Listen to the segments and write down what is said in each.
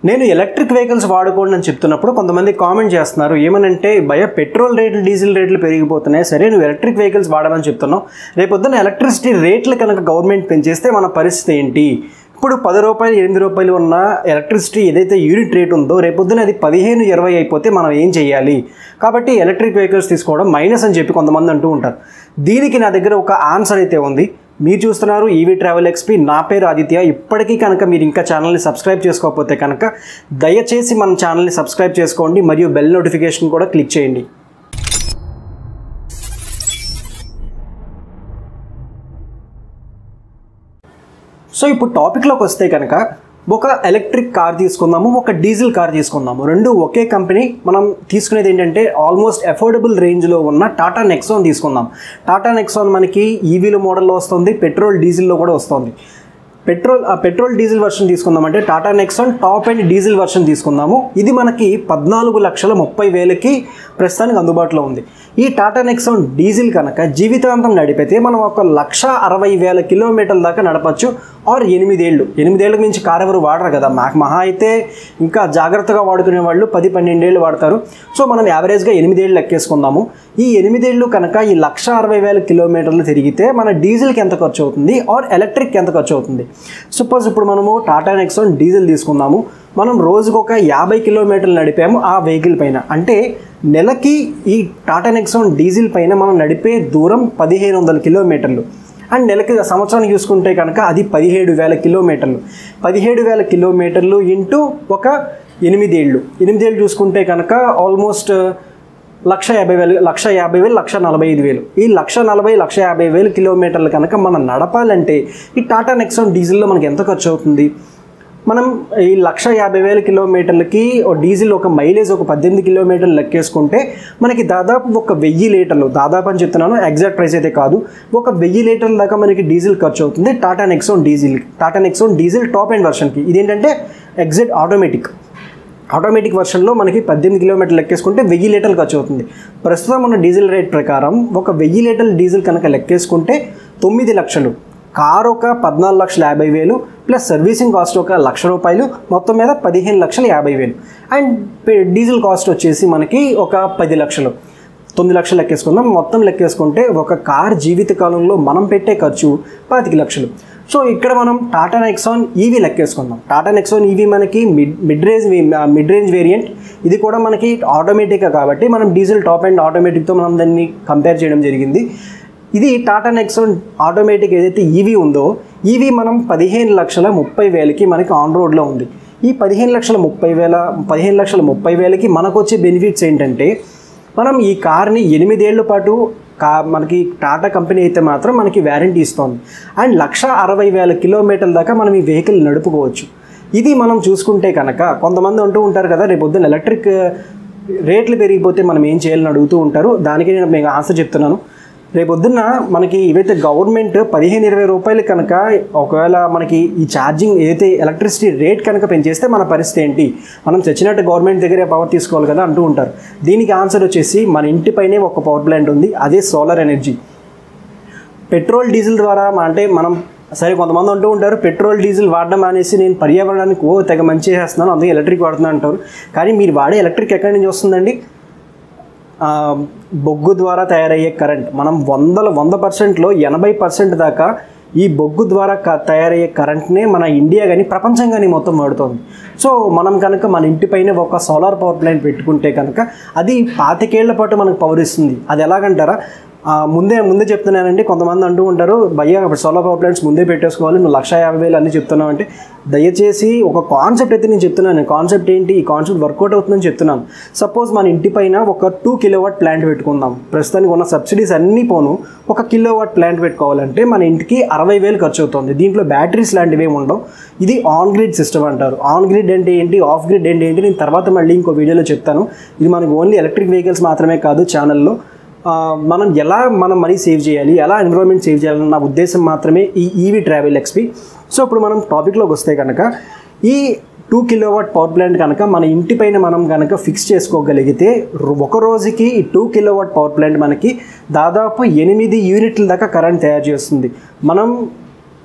నేను electric vehicles వాడుకోండి అని చెప్తున్నప్పుడు కొంతమంది కామెంట్ చేస్తున్నారు ఏమనంటే భయ పెట్రోల్ రేట్లు డీజిల్ రేట్లు పెరిగిపోతున్నాయి సరే నువ్వు ఎలక్ట్రిక్ వెహికల్స్ వాడమని చెప్తున్నావు రేపొద్దున ఎలక్ట్రిసిటీ రేట్లు కనుక గవర్నమెంట్ పెంచేస్తే మన పరిస్థితి ఏంటి ఇప్పుడు పది రూపాయలు ఎనిమిది రూపాయలు ఉన్న ఎలక్ట్రిసిటీ ఏదైతే యూనిట్ రేట్ ఉందో రేపొద్దున అది పదిహేను ఇరవై అయిపోతే మనం ఏం చేయాలి కాబట్టి ఎలక్ట్రిక్ వెహికల్స్ తీసుకోవడం మైనస్ అని చెప్పి కొంతమంది అంటూ ఉంటారు దీనికి నా దగ్గర ఒక ఆన్సర్ అయితే ఉంది మీరు చూస్తున్నారు ఈవీ ట్రావెల్ ఎక్స్పీ నా పేరు ఆదిత్య ఇప్పటికీ కనుక మీరు ఇంకా ఛానల్ని సబ్స్క్రైబ్ చేసుకోకపోతే కనుక దయచేసి మన ఛానల్ని సబ్స్క్రైబ్ చేసుకోండి మరియు బెల్ నోటిఫికేషన్ కూడా క్లిక్ చేయండి సో ఇప్పుడు టాపిక్లోకి వస్తే కనుక ఒక ఎలక్ట్రిక్ కార్ తీసుకుందాము ఒక డీజిల్ కార్ తీసుకుందాము రెండు ఒకే కంపెనీ మనం తీసుకునేది ఏంటంటే ఆల్మోస్ట్ అఫోర్డబుల్ రేంజ్లో ఉన్న టాటా నెక్సాన్ తీసుకుందాం టాటా నెక్సాన్ మనకి ఈవీలో మోడల్లో వస్తుంది పెట్రోల్ డీజిల్లో కూడా వస్తుంది పెట్రోల్ ఆ పెట్రోల్ డీజిల్ వర్షన్ తీసుకుందామంటే Tata Nexon top and diesel version తీసుకుందాము ఇది మనకి పద్నాలుగు లక్షల ముప్పై వేలకి ప్రస్తుతానికి అందుబాటులో ఉంది ఈ టాటా నెక్సాన్ డీజిల్ కనుక జీవితాంతం నడిపితే మనం ఒక లక్ష అరవై వేల కిలోమీటర్ల దాకా నడపచ్చు ఆర్ ఎనిమిదేళ్ళు ఎనిమిదేళ్ళకి మించి కార్ ఎవరు వాడరు కదా మాకు మహా అయితే ఇంకా జాగ్రత్తగా వాడుకునే వాళ్ళు పది పన్నెండేళ్ళు వాడతారు సో మనం యావరేజ్గా ఎనిమిదేళ్ళు లెక్కేసుకుందాము ఈ ఎనిమిదేళ్ళు కనుక ఈ లక్ష అరవై వేల కిలోమీటర్లు తిరిగితే మన డీజిల్కి ఎంత ఖర్చు అవుతుంది ఆర్ ఎలక్ట్రిక్కి ఎంత ఖర్చు అవుతుంది సపోజ్ ఇప్పుడు మనము టాటా నెక్సాన్ డీజిల్ తీసుకుందాము మనం రోజుకు ఒక యాభై కిలోమీటర్లు నడిపాము ఆ వెహికల్ పైన అంటే నెలకి ఈ టాటా నెక్సాన్ డీజిల్ పైన మనం నడిపే దూరం పదిహేను వందల కిలోమీటర్లు అండ్ నెలకి సంవత్సరానికి చూసుకుంటే కనుక అది పదిహేడు వేల కిలోమీటర్లు పదిహేడు వేల కిలోమీటర్లు ఇంటూ ఒక ఎనిమిదేళ్ళు ఎనిమిదేళ్ళు చూసుకుంటే కనుక ఆల్మోస్ట్ లక్ష యాభై వేలు లక్ష యాభై వేలు లక్ష నలభై ఐదు వేలు ఈ లక్ష నలభై లక్ష యాభై వేలు కిలోమీటర్లు కనుక మనం నడపాలంటే ఈ టాటా నెక్సాన్ డీజిల్లో మనకి ఎంత ఖర్చు అవుతుంది మనం ఈ లక్ష యాభై వేల కిలోమీటర్లకి ఓ డీజిల్ ఒక మైలేజ్ ఒక పద్దెనిమిది కిలోమీటర్లు లెక్కేసుకుంటే మనకి దాదాపు ఒక వెయ్యి లీటర్లు దాదాపు అని చెప్తున్నాను ఎగ్జాక్ట్ ప్రైస్ అయితే కాదు ఒక వెయ్యి లీటర్ల దాకా మనకి డీజిల్ ఖర్చు అవుతుంది Tata Nexon diesel Tata Nexon diesel top and వర్షన్కి ఇదేంటంటే ఎగ్జాక్ట్ ఆటోమేటిక్ ఆటోమేటిక్ వర్షన్లో మనకి పద్దెనిమిది కిలోమీటర్లు లెక్కేసుకుంటే వెయ్యి లీటర్లు ఖర్చు అవుతుంది ప్రస్తుతం ఉన్న డీజిల్ రేట్ ప్రకారం ఒక వెయ్యి లీటర్ల డీజిల్ కనుక లెక్కేసుకుంటే తొమ్మిది లక్షలు కార్ ఒక పద్నాలుగు లక్షల యాభై వేలు ప్లస్ సర్వీసింగ్ కాస్ట్ ఒక లక్ష రూపాయలు మొత్తం మీద పదిహేను లక్షల యాభై వేలు అండ్ పె- డీజిల్ కాస్ట్ వచ్చేసి మనకి ఒక పది లక్షలు తొమ్మిది లక్షలు లెక్కేసుకుందాం మొత్తం లెక్కేసుకుంటే ఒక కార్ జీవిత కాలంలో మనం పెట్టే ఖర్చు పాతిక లక్షలు సో ఇక్కడ మనం టాటా నెక్సాన్ ఈవీ లెక్కేసుకుందాం టాటా నెక్సాన్ ఈవీ మనకి mid mid range mid range variant ఇది కూడా మనకి ఆటోమేటిక్ కాబట్టి మనం డీజిల్ టాప్ అండ్ ఆటోమేటిక్తో మనం దాన్ని కంపేర్ చేయడం జరిగింది ఇది టాటా నెక్సాన్ ఆటోమేటిక్ ఏదైతే ఈవీ ఉందో ఈవీ మనం పదిహేను లక్షల ముప్పై వేలకి మనకి ఆన్ రోడ్లో ఉంది ఈ పదిహేను లక్షల ముప్పై వేల పదిహేను లక్షల ముప్పై వేలకి మనకు వచ్చే బెనిఫిట్స్ ఏంటంటే మనం ఈ కార్ని ఎనిమిదేళ్ల పాటు కా మనకి టాటా కంపెనీ అయితే మాత్రం మనకి వ్యారంటీ ఇస్తోంది అండ్ లక్ష అరవై వేల కిలోమీటర్ల దాకా మనం ఈ వెహికల్ నడుపుకోవచ్చు ఇది మనం చూసుకుంటే కనుక కొంతమంది అంటూ ఉంటారు కదా రేపు పొద్దున్న ఎలక్ట్రిక్ రేట్లు పెరిగిపోతే మనం ఏం చేయాలని అడుగుతూ ఉంటారు దానికి నేను మీకు ఆన్సర్ చెప్తున్నాను రేపొద్దున్న మనకి ఇవైతే గవర్నమెంట్ పదిహేను ఇరవై రూపాయలు కనుక ఒకవేళ మనకి ఈ ఛార్జింగ్ ఏదైతే ఎలక్ట్రిసిటీ రేట్ కనుక పెంచేస్తే మన పరిస్థితి ఏంటి మనం చచ్చినట్టు గవర్నమెంట్ దగ్గరే పవర్ తీసుకోవాలి కదా అంటూ ఉంటారు దీనికి ఆన్సర్ వచ్చేసి మన ఇంటిపైనే ఒక పవర్ ప్లాంట్ ఉంది అదే సోలార్ ఎనర్జీ పెట్రోల్ డీజిల్ ద్వారా మా- అంటే మనం సరే కొంతమంది అంటూ ఉంటారు పెట్రోల్ డీజిల్ వాడడం అనేసి నేను పర్యావరణానికి ఓ తెగ మంచి చేస్తున్నాను అందుకే ఎలక్ట్రిక్ వాడుతున్నాను అంటారు కానీ మీరు వాడే ఎలక్ట్రిక్ ఎక్కడి నుంచి వస్తుందండి ఆ, బొగ్గు ద్వారా తయారయ్యే కరెంట్ మనం వందల వంద పర్సెంట్లో ఎనభై పర్సెంట్ దాకా ఈ బొగ్గు ద్వారా క తయారయ్యే కరెంట్నే మన ఇండియా కానీ ప్రపంచం కానీ మొత్తం వాడుతోంది సో మనం కనుక మన ఇంటిపైన ఒక సోలార్ పవర్ ప్లాంట్ పెట్టుకుంటే కనుక అది పాతికేళ్ల పాటు మనకు పవర్ ఇస్తుంది అది ఎలాగంటారా ఆ, ముందే ముందే చెప్తున్నానండి కొంతమంది అంటూ ఉంటారు భయ్యా ఇప్పుడు సోలార్ పవర్ ప్లాంట్స్ ముందే పెట్టేసుకోవాలి నువ్వు లక్ష యాభై వేలు అన్నీ చెప్తున్నావు అంటే దయచేసి ఒక కాన్సెప్ట్ అయితే నేను చెప్తున్నాను కాన్సెప్ట్ ఏంటి ఈ కాన్సెప్ట్ వర్కౌట్ అవుతుందని చెప్తున్నాను సపోజ్ మన ఇంటి పైన ఒక టూ కిలోవాట్ ప్లాంట్ పెట్టుకుందాం ప్రస్తుతానికి ఉన్న సబ్సిడీస్ అన్నీ పోను ఒక కిలోవాట్ ప్లాంట్ పెట్టుకోవాలంటే మన ఇంటికి అరవై వేలు ఖర్చు అవుతుంది దీంట్లో బ్యాటరీస్ లాంటివి ఏమి ఉండవు ఇది ఆన్ గ్రిడ్ సిస్టమ్ అంటారు ఆన్ గ్రిడ్ అంటే ఏంటి ఆఫ్ గ్రిడ్ అంటే ఏంటి నేను తర్వాత మళ్ళీ ఇంకో వీడియోలో చెప్తాను ఇది మనకి ఓన్లీ ఎలక్ట్రిక్ వెహికల్స్ మాత్రమే కాదు ఛానల్లో ఆ, మనం ఎలా మనం మనీ సేవ్ చేయాలి ఎలా ఎన్విరాన్మెంట్ సేవ్ చేయాలన్న నా ఉద్దేశం మాత్రమే ఈ ఈవీ ట్రావెల్ ఎక్స్పీ సో ఇప్పుడు మనం టాపిక్లోకి వస్తే కనుక ఈ టూ కిలోవాట్ పవర్ ప్లాంట్ కనుక మన ఇంటి పైన మనం కనుక ఫిక్స్ చేసుకోగలిగితే రో- ఒక రోజుకి ఈ టూ కిలోవాట్ పవర్ ప్లాంట్ మనకి దాదాపు ఎనిమిది యూనిట్ల దాకా కరెంట్ తయారు చేస్తుంది మనం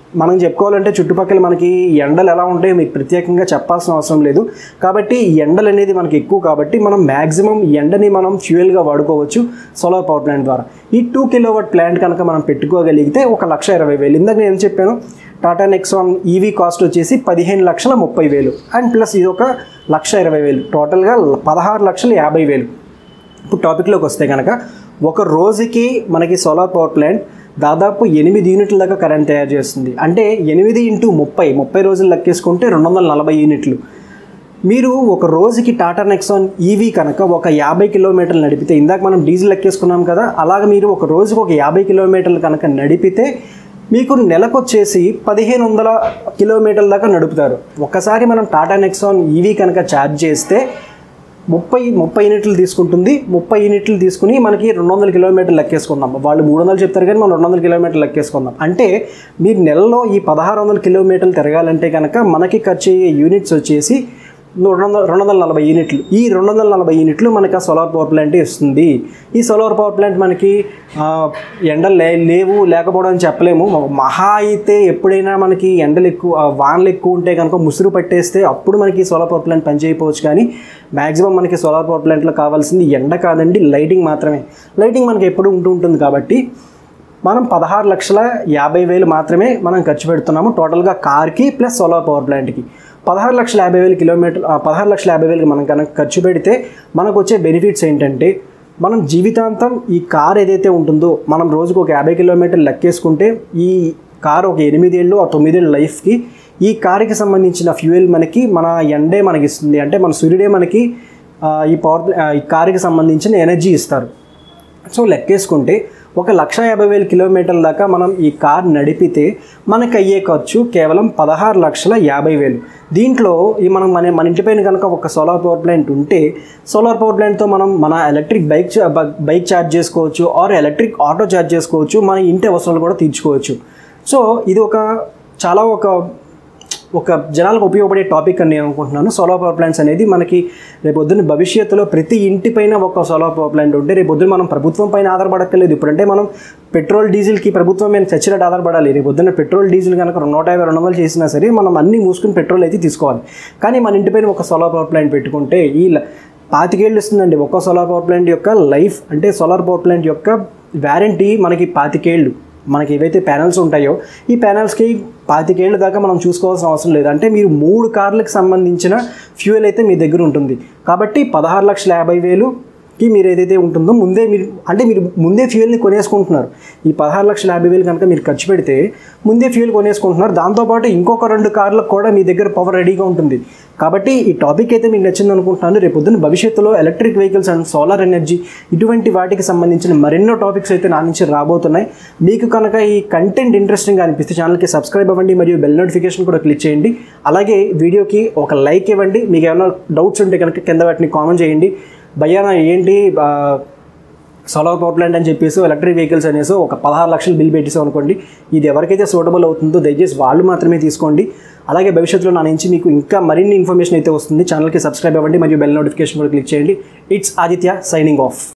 మనం చెప్పుకోవాలంటే చుట్టుపక్కల మనకి ఎండలు ఎలా ఉంటాయో మీకు ప్రత్యేకంగా చెప్పాల్సిన అవసరం లేదు కాబట్టి ఈ ఎండలు అనేది మనకి ఎక్కువ కాబట్టి మనం మ్యాక్సిమం ఎండని మనం ఫ్యూయల్గా వాడుకోవచ్చు సోలార్ పవర్ ప్లాంట్ ద్వారా ఈ టూ కిలోవాట్ ప్లాంట్ కనుక మనం పెట్టుకోగలిగితే ఒక లక్ష ఇరవై వేలు ఇందాక నేను ఏం చెప్పాను టాటా నెక్సాన్ ఈవీ కాస్ట్ వచ్చేసి పదిహేను లక్షల ముప్పై వేలు అండ్ ప్లస్ ఇది ఒక లక్ష ఇరవై వేలు టోటల్గా పదహారు లక్షల యాభై వేలు ఇప్పుడు టాపిక్లోకి వస్తే కనుక ఒక రోజుకి మనకి సోలార్ పవర్ ప్లాంట్ దాదాపు ఎనిమిది యూనిట్ల దాకా కరెంట్ తయారు చేస్తుంది అంటే ఎనిమిది ఇంటూ ముప్పై ముప్పై రోజులు లెక్కేసుకుంటే రెండు వందల నలభై యూనిట్లు మీరు ఒక రోజుకి టాటా నెక్సాన్ ఈవీ కనుక ఒక యాభై కిలోమీటర్లు నడిపితే ఇందాక మనం డీజిల్ లెక్కేసుకున్నాం కదా అలాగ మీరు ఒక రోజుకి ఒక యాభై కిలోమీటర్లు కనుక నడిపితే మీకు నెలకొచ్చేసి పదిహేను వందల కిలోమీటర్ల దాకా నడుపుతారు ఒక్కసారి మనం టాటా నెక్సాన్ ఈవీ కనుక ఛార్జ్ చేస్తే ముప్పై ముప్పై యూనిట్లు తీసుకుంటుంది ముప్పై యూనిట్లు తీసుకుని మనకి రెండు వందల కిలోమీటర్లు లెక్కేసుకుందాం వాళ్ళు మూడు వందలు చెప్తారు కానీ మనం రెండు వందల కిలోమీటర్లు లెక్కేసుకుందాం అంటే మీరు నెలలో ఈ పదహారు వందల కిలోమీటర్లు తిరగాలంటే కనుక మనకి ఖర్చు అయ్యే యూనిట్స్ వచ్చేసి రెండు వందల రెండు వందల నలభై యూనిట్లు ఈ రెండు వందల నలభై యూనిట్లు మనకి ఆ సోలార్ పవర్ ప్లాంట్ ఇస్తుంది ఈ సోలార్ పవర్ ప్లాంట్ మనకి ఆ, ఎండలు లే లేవు లేకపోవడం అని చెప్పలేము మహా అయితే ఎప్పుడైనా మనకి ఎండలు ఎక్కువ ఆ, వానలు ఎక్కువ ఉంటే కనుక ముసురు పట్టేస్తే అప్పుడు మనకి సోలార్ పవర్ ప్లాంట్ పనిచేయకపోవచ్చు కానీ మ్యాక్సిమం మనకి సోలార్ పవర్ ప్లాంట్లో కావాల్సింది ఎండ కాదండి లైటింగ్ మాత్రమే లైటింగ్ మనకి ఎప్పుడు ఉంటూ ఉంటుంది కాబట్టి మనం పదహారు లక్షల యాభై వేలు మాత్రమే మనం ఖర్చు పెడుతున్నాము టోటల్గా కార్కి ప్లస్ సోలార్ పవర్ ప్లాంట్కి పదహారు లక్షల యాభై వేలు కిలోమీటర్ ఆ, పదహారు లక్షల యాభై వేలకి మనం కనుక ఖర్చు పెడితే మనకు వచ్చే బెనిఫిట్స్ ఏంటంటే మనం జీవితాంతం ఈ కార్ ఏదైతే ఉంటుందో మనం రోజుకు ఒక యాభై కిలోమీటర్లు లెక్కేసుకుంటే ఈ కార్ ఒక ఎనిమిదేళ్ళు ఆ తొమ్మిదేళ్ళు లైఫ్కి ఈ కార్కి సంబంధించిన ఫ్యూయల్ మనకి మన ఎండే మనకి ఇస్తుంది అంటే మన సూర్యుడే మనకి ఆ, ఈ పవర్ ప్లా- ఆ, ఈ కార్కి సంబంధించిన ఎనర్జీ ఇస్తారు సో లెక్కేసుకుంటే ఒక లక్ష యాభై వేల కిలోమీటర్ల దాకా మనం ఈ కార్ నడిపితే మనకు అయ్యే ఖర్చు కేవలం పదహారు లక్షల యాభై వేలు దీంట్లో ఈ మనం మన మన ఇంటిపైన కనుక ఒక సోలార్ పవర్ ప్లాంట్ ఉంటే సోలార్ పవర్ ప్లాంట్తో మనం మన ఎలక్ట్రిక్ బైక్ చా- బ- బైక్ ఛార్జ్ చేసుకోవచ్చు ఆర్ ఎలక్ట్రిక్ ఆటో ఛార్జ్ చేసుకోవచ్చు మన ఇంటి అవసరాలు కూడా తీర్చుకోవచ్చు సో ఇది ఒక చాలా ఒక ఒక జనాలకు ఉపయోగపడే టాపిక్ అని నేను అనుకుంటున్నాను సోలార్ పవర్ ప్లాంట్స్ అనేది మనకి రేపొద్దున భవిష్యత్తులో ప్రతి ఇంటిపైన ఒక సోలార్ పవర్ ప్లాంట్ ఉంటే రేపొద్దున మనం ప్రభుత్వం పైన ఆధారపడక్కర్లేదు ఇప్పుడంటే మనం పెట్రోల్ డీజిల్కి ప్రభుత్వం మీద చచ్చినట్టు ఆధారపడాలి రేపొద్దున పెట్రోల్ డీజిల్ కనుక నూట యాభై రెండు వందలు చేసినా సరే మనం అన్ని మూసుకుని పెట్రోల్ అయితే తీసుకోవాలి కానీ మన ఇంటిపైన ఒక సోలార్ పవర్ ప్లాంట్ పెట్టుకుంటే ఈ ల- పాతికేళ్ళు ఇస్తుందండి ఒక్కో సోలార్ పవర్ ప్లాంట్ యొక్క లైఫ్ అంటే సోలార్ పవర్ ప్లాంట్ యొక్క వ్యారంటీ మనకి పాతికేళ్ళు మనకి ఏవైతే ప్యానల్స్ ఉంటాయో ఈ ప్యానల్స్కి పాతికేళ్ళ దాకా మనం చూసుకోవాల్సిన అవసరం లేదు అంటే మీరు మూడు కార్లకు సంబంధించిన ఫ్యూయల్ అయితే మీ దగ్గర ఉంటుంది కాబట్టి పదహారు లక్షల యాభై వేలుకి మీరు ఏదైతే ఉంటుందో ముందే మీరు అంటే మీరు ముందే ఫ్యూయల్ని కొనేసుకుంటున్నారు ఈ పదహారు లక్షల యాభై వేలు కనుక మీరు ఖర్చు పెడితే ముందే ఫ్యూయల్ కొనేసుకుంటున్నారు దాంతోపాటు ఇంకొక రెండు కార్లకు కూడా మీ దగ్గర పవర్ రెడీగా ఉంటుంది కాబట్టి ఈ టాపిక్ అయితే మీకు నచ్చింది అనుకుంటున్నాను రేపు పొద్దున్న భవిష్యత్తులో electric vehicles and solar energy ఇటువంటి వాటికి సంబంధించిన మరెన్నో టాపిక్స్ అయితే నా నుంచి రాబోతున్నాయి మీకు కనుక ఈ కంటెంట్ ఇంట్రెస్టింగ్ అనిపిస్తే ఛానల్కి సబ్స్క్రైబ్ అవ్వండి మరియు బెల్ నోటిఫికేషన్ కూడా క్లిక్ చేయండి అలాగే వీడియోకి ఒక లైక్ ఇవ్వండి మీకు ఏమైనా డౌట్స్ ఉంటే కనుక కింద వాటిని కామెంట్ చేయండి భయ్యానా ఏంటి ఆ, సోలార్ పవర్ ప్లాంట్ అని చెప్పేసి ఎలక్ట్రిక్ వెహికల్స్ అనేసి ఒక పదహారు లక్షలు బిల్ పెట్టేసాం అనుకోండి ఇది ఎవరికైతే సూటబుల్ అవుతుందో దయచేసి వాళ్ళు మాత్రమే తీసుకోండి అలాగే భవిష్యత్తులో నా నుంచి మీకు ఇంకా మరిన్ని ఇన్ఫర్మేషన్ అయితే వస్తుంది ఛానల్కి సబ్స్క్రైబ్ అవ్వండి మరియు బెల్ నోటిఫికేషన్ కూడా క్లిక్ చేయండి ఇట్స్ ఆదిత్య సైనింగ్ ఆఫ్